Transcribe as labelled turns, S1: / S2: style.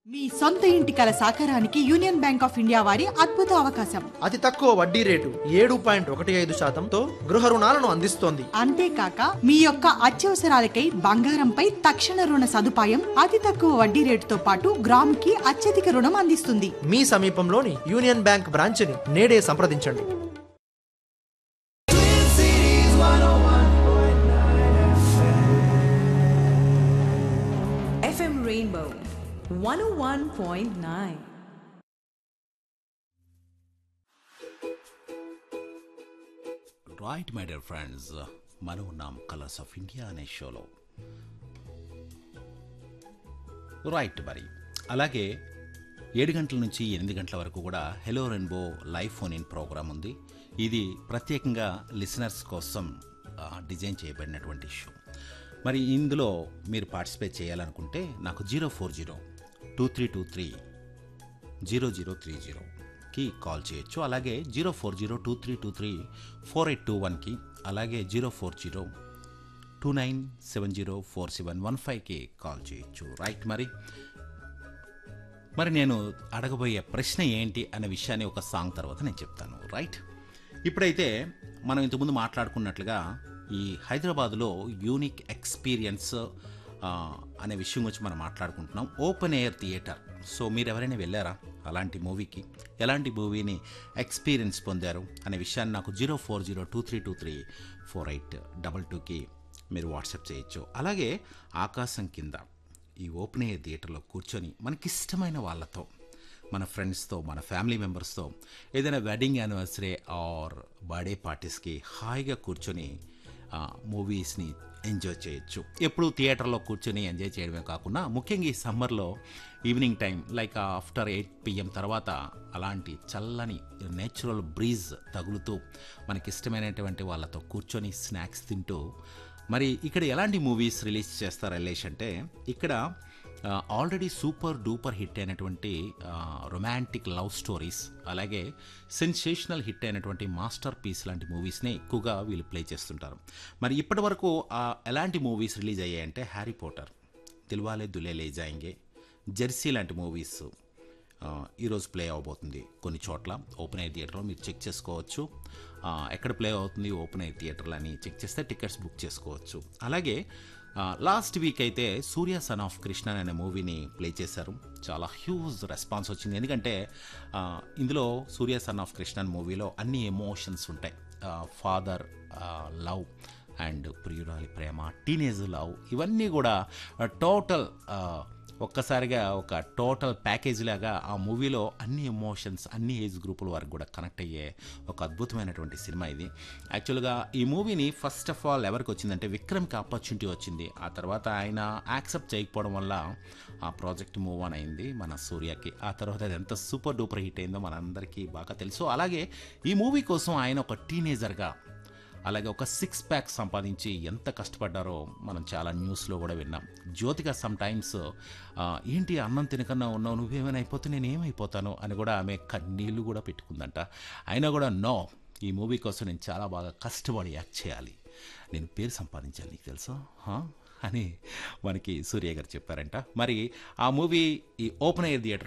S1: మీ సొంత ఇంటి కల సాకారానికి యూనియన్ బ్యాంక్ ఆఫ్ ఇండియా వారి అద్భుత అవకాశం
S2: అతి తక్కువ వడ్డీ రేటు ఏడు పాయింట్ ఒకటి ఐదు శాతంతో గృహ రుణాలను అందిస్తోంది
S1: అంతేకాక మీ యొక్క అత్యవసరాలకై బంగారంపై తక్షణ రుణ సదుపాయం అతి తక్కువ వడ్డీ రేటుతో పాటు గ్రాముకి అత్యధిక రుణం అందిస్తుంది
S2: మీ సమీపంలోని యూనియన్ బ్యాంక్ బ్రాంచ్ని నేడే సంప్రదించండి
S3: FM Rainbow 101.9.
S4: Right my dear friends మనం ఉన్నాం కలర్స్ ఆఫ్ ఇండియా అనే షోలో రైట్ మరి అలాగే ఏడు గంటల నుంచి ఎనిమిది గంటల వరకు కూడా hello rainbow live phone in programme ఉంది ఇది ప్రత్యేకంగా లిసనర్స్ కోసం ఆ, డిజైన్ చేయబడినటువంటి షో మరి ఇందులో మీరు పార్టిసిపేట్ చేయాలనుకుంటే నాకు zero four zero two three two three zero zero three జీరోకి కాల్ చేయొచ్చు అలాగే zero four zero two three two three four eight two వన్కి అలాగే zero four zero two nine seven zero four seven one ఫైవ్కి call చేయొచ్చు right మరి మరి నేను అడగబోయే ప్రశ్న ఏంటి అనే విషయాన్ని ఒక సాంగ్ తర్వాత నేను చెప్తాను రైట్ ఇప్పుడైతే మనం ఇంతకుముందు మాట్లాడుకున్నట్లుగా ఈ హైదరాబాద్లో యూనిక్ ఎక్స్పీరియన్స్ ఆ, అనే విషయం గురించి మనం మాట్లాడుకుంటున్నాం ఓపెన్ ఎయిర్ థియేటర్ సో మీరు ఎవరైనా వెళ్ళారా అలాంటి మూవీకి ఎలాంటి మూవీని ఎక్స్పీరియన్స్ పొందారు అనే విషయాన్ని నాకు zero four zero two three two three four eight double టూకి మీరు వాట్సాప్ చేయొచ్చు అలాగే ఆకాశం కింద ఈ ఓపెన్ ఎయిర్ థియేటర్లో కూర్చొని మనకిష్టమైన వాళ్ళతో మన ఫ్రెండ్స్తో మన ఫ్యామిలీ మెంబర్స్తో ఏదైనా వెడ్డింగ్ యానివర్సరీ ఆర్ బర్త్డే పార్టీస్కి హాయిగా కూర్చొని మూవీస్ని ఎంజాయ్ చేయొచ్చు ఎప్పుడు థియేటర్లో కూర్చొని ఎంజాయ్ చేయడమే కాకుండా ముఖ్యంగా ఈ సమ్మర్లో evening time like after eight PM తర్వాత అలాంటి చల్లని నేచురల్ బ్రీజ్ తగులుతూ మనకిష్టమైనటువంటి వాళ్ళతో కూర్చొని స్నాక్స్ తింటూ మరి ఇక్కడ ఎలాంటి మూవీస్ రిలీజ్ చేస్తారు రిలేష్ అంటే ఇక్కడ ఆల్రెడీ సూపర్ డూపర్ హిట్ అయినటువంటి రొమాంటిక్ లవ్ స్టోరీస్ అలాగే సెన్సేషనల్ హిట్ అయినటువంటి మాస్టర్ పీస్ లాంటి మూవీస్ని ఎక్కువగా వీళ్ళు ప్లే చేస్తుంటారు మరి ఇప్పటి వరకు ఆ, ఎలాంటి మూవీస్ రిలీజ్ అయ్యాయంటే హ్యారీ పోటర్ దిల్వాలే దులే లే జాయింగే జెర్సీ లాంటి మూవీస్ ఆ, ఈరోజు ప్లే అవబోతుంది కొన్ని చోట్ల ఓపెన్ ఎయిర్ థియేటర్లో మీరు చెక్ చేసుకోవచ్చు ఆ, ఎక్కడ ప్లే అవుతుంది ఓపెన్ ఎయిర్ థియేటర్లు అని చెక్ చేస్తే టికెట్స్ బుక్ చేసుకోవచ్చు అలాగే ఆ, లాస్ట్ వీక్ అయితే సూర్య సన్ ఆఫ్ కృష్ణ అనే మూవీని ప్లే చేశారు చాలా హ్యూజ్ రెస్పాన్స్ వచ్చింది ఎందుకంటే ఆ, ఇందులో సూర్య సన్ ఆఫ్ కృష్ణ అనే మూవీలో అన్ని ఎమోషన్స్ ఉంటాయి ఫాదర్ లవ్ అండ్ ప్రియురాలి ప్రేమ టీనేజ్ లవ్ ఇవన్నీ కూడా టోటల్ ఒక్కసారిగా ఒక టోటల్ ప్యాకేజ్ లాగా ఆ మూవీలో అన్ని ఎమోషన్స్ అన్ని ఏజ్ గ్రూపుల వారికి కూడా కనెక్ట్ అయ్యే ఒక అద్భుతమైనటువంటి సినిమా ఇది యాక్చువల్గా ఈ మూవీని ఫస్ట్ ఆఫ్ ఆల్ ఎవరికి వచ్చిందంటే విక్రమ్కి ఆపర్చునిటీ వచ్చింది ఆ తర్వాత ఆయన యాక్సెప్ట్ చేయకపోవడం వల్ల ఆ ప్రాజెక్ట్ మూవ్ ఆన్ అయింది మన సూర్యకి ఆ తర్వాత అది ఎంత సూపర్ డూపర్ హిట్ అయిందో మనందరికీ బాగా తెలుసు అలాగే ఈ మూవీ కోసం ఆయన ఒక టీనేజర్గా అలాగే ఒక సిక్స్ ప్యాక్ సంపాదించి ఎంత కష్టపడ్డారో మనం చాలా న్యూస్లో కూడా విన్నాం జ్యోతిక సమ్ టైమ్స్ ఏంటి అన్నం తినకన్నా ఉన్నావు నువ్వేమైనా అయిపోతే నేను ఏమైపోతాను అని కూడా ఆమె కన్నీళ్ళు కూడా పెట్టుకుందంట అయినా కూడా నో ఈ మూవీ కోసం నేను చాలా బాగా కష్టపడి యాక్ట్ చేయాలి నేను పేరు సంపాదించాలి నీకు తెలుసా హా? అని మనకి సూర్య గారు చెప్పారంట మరి ఆ మూవీ ఈ ఓపెన్ ఎయిర్ థియేటర్